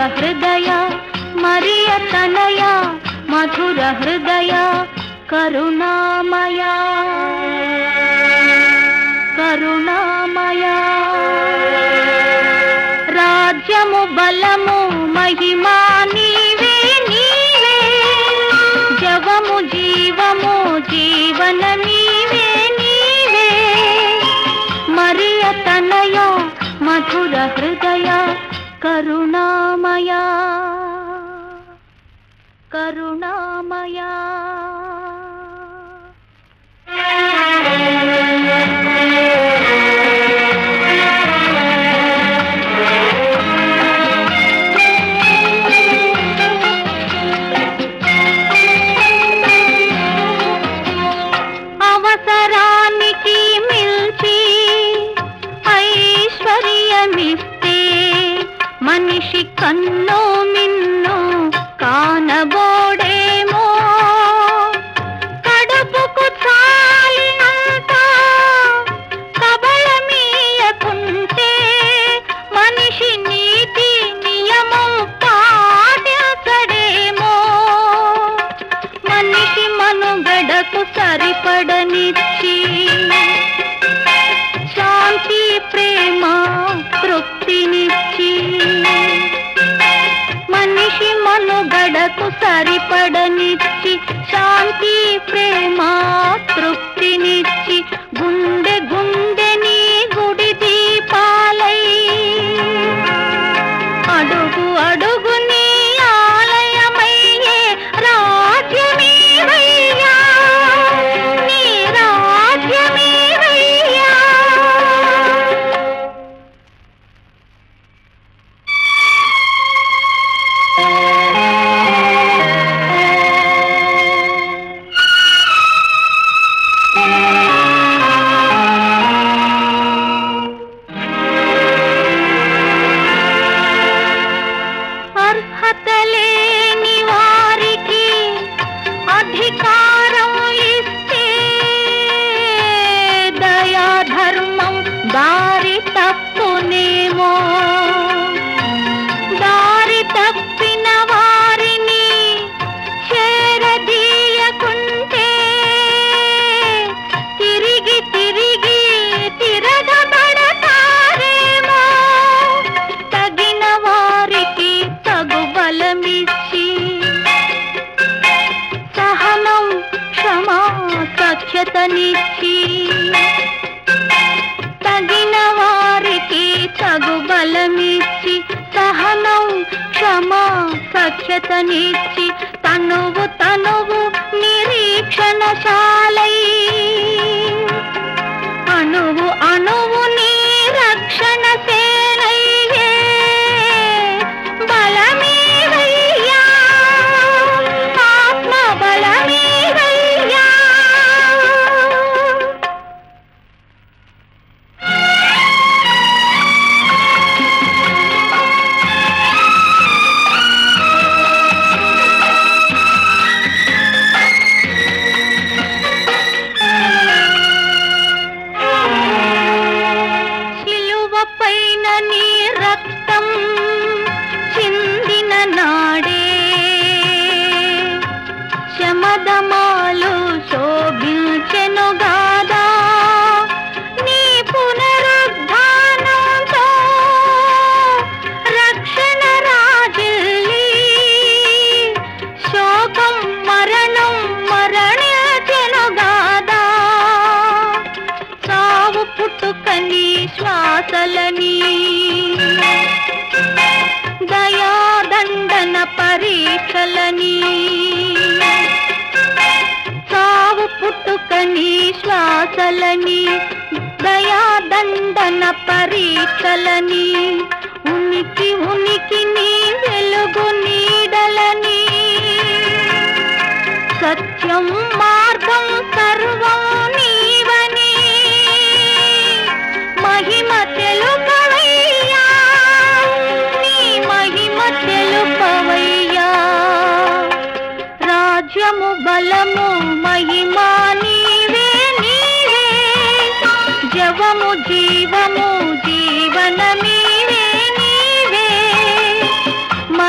హృదయ మరియ తనయ మధుర హృదయ కరుణామయ కరుణామయ రాజ్యము బలము మహిమా నీవే నీవే జవము జీవము జీవన నీవే నీవే మరియ తనయ మధుర హృదయ కరుణామయ కరుణామయ అవసరానికి మిల్చి ఐశ్వర్యమిస్తే మనిషి కన్ను మిన్ను కానబోడేమో కడుపుకు చాలినంత కబళమీయకుంటే మనిషి నీతి నియమం పాటించడేమో మనిషి మనుగడకు సరిపడనిచ్చి శాంతి ప్రేమ తృప్తినిచ్చి మనిషి మనుగడకు సరిపడనిచ్చి శాంతి ప్రేమ తృప్తినిచ్చి గుండె గుండె నీ గుడి దీపాలై అడుగు అడుగు నీ ఆలయమయ్యే రాజ్యమీవయ్యా నీ రాజ్యమీవయ్యా అర్హత లేని వారికి అధికారం ఇస్తే దయా ధర్మం దారి తప్పునేమో దారి తప్పిన వారిని చేరదీయకుంటే తిరిగి తిరిగి తిరగబడతారేమో తగిన వారికి తగు బలమిచ్చి సహనం క్షమా సఖ్యతనిచ్చి తగిన వారికి తగు బలమిచ్చి సహనం క్షమా సఖ్యతనిచ్చి తనువు తనువు నిరీక్షణశాలై అణువు అణువు నీ రక్షణ సేనయ్యే బలమీవయ్యా ఆత్మ బలమీవయ్యా శిలువ పైన నీ రక్తం చిందిన నాడే శమదమాలు శోభించెను గాదా నీ పునరుద్ధానంతో రక్షణ రాజిల్లి శోకం మరణం మరణించెను గాదా సావు పుట్టుకని శ్వాసలని దయాదండన పరీక్షలని సావు పుట్టుకని శ్వాసలని దయాదండన పరీక్షలని ఉనికి ఉనికి నీ వెలుగు నీడలని సత్యం మార్గం సర్వం నీవని మహిమ తెలుపవయ్యా నీ మహిమ తెలుపవయ్యా రాజ్యము బలము మహిమా నీవే నీవే జవము జీవము జీవన నీవే నీవే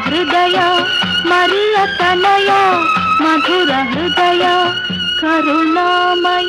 హృదయ మరియ తనయ మధుర హృదయ కరుణామయ